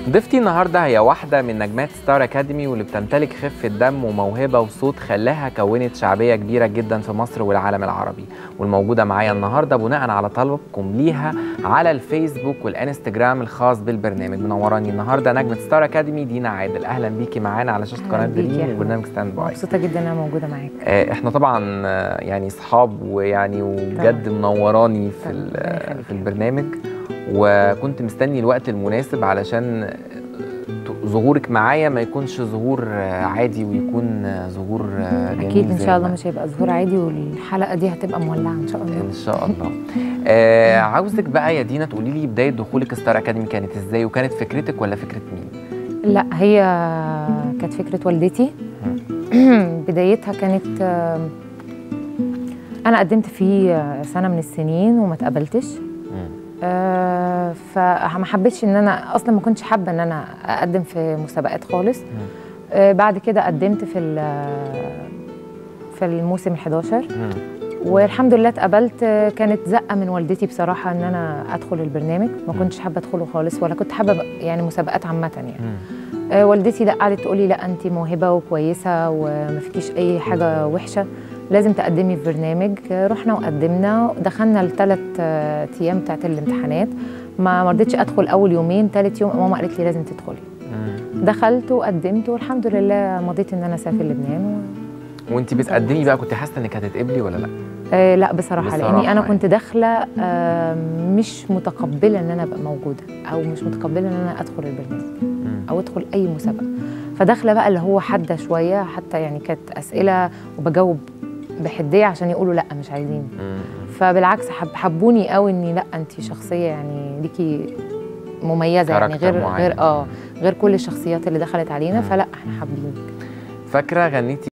ضيفتي النهارده هي واحده من نجمات ستار اكاديمي واللي بتمتلك خفه دم وموهبه وصوت خلاها كونت شعبيه كبيره جدا في مصر والعالم العربي والموجوده معايا النهارده بناء على طلبكم ليها على الفيسبوك والانستجرام الخاص بالبرنامج منوراني النهارده نجمه ستار اكاديمي دينا عادل اهلا بيكي معانا على شاشه أهلاً قناه بيكي يا دريم أحمد. وبرنامج ستاند باي مبسوطه جدا ان انا موجوده معاك آه، احنا طبعا آه، يعني اصحاب ويعني وبجد منوراني في طبعاً، ال- ربنا يخليك. في البرنامج وكنت مستني الوقت المناسب علشان ت- ظهورك معايا ما يكونش ظهور آه، عادي ويكون آه، ظهور آه، جميل اكيد ان زي شاء الله ما- مش هيبقى ظهور عادي والحلقه دي هتبقى مولعه ان شاء الله ان شاء الله آه عاوزك بقى يا دينا تقولي لي بدايه دخولك ستار اكاديمي كانت ازاي وكانت فكرتك ولا فكره مين لا هي كانت فكره والدتي بدايتها كانت آم، انا قدمت فيه سنه من السنين وما اتقبلتش مم. آه، فما حبيتش ان انا اصلا ما كنتش حابه ان انا اقدم في مسابقات خالص آه، بعد كده قدمت في ال- في الموسم ال11 مم. والحمد لله اتقبلت آه، كانت زقه من والدتي بصراحه ان انا ادخل البرنامج ما كنتش حابه ادخله خالص ولا كنت حابه يعني مسابقات عامه يعني مم. آه، والدتي لا قعدت تقولي لا انت موهبه وكويسه وما فيكيش اي حاجه وحشه لازم تقدمي في برنامج آه، رحنا وقدمنا دخلنا الثلاث ايام بتاعت الامتحانات ما ما رضيتش ادخل اول يومين ثالث يوم ماما قالت لي لازم تدخلي مم. دخلت وقدمت والحمد لله مضيت ان انا اسافر لبنان و... وانت بتقدمي بقى كنت حاسه انك هتتقبلي ولا لا آه لا بصراحة, بصراحة لاني انا يعني. كنت داخله آه مش متقبله ان انا ابقى موجوده او مش متقبله ان انا ادخل البرنامج مم. او ادخل اي مسابقه فداخله بقى اللي هو حاده شويه حتى يعني كانت اسئله وبجاوب بحديه عشان يقولوا لا مش عايزين مم. فبالعكس حب حبوني قوي اني لا انت شخصيه يعني ليكي مميزه يعني كاركتر غير معين. غير اه غير كل الشخصيات اللي دخلت علينا مم. فلا احنا حابينك فاكره غنيتي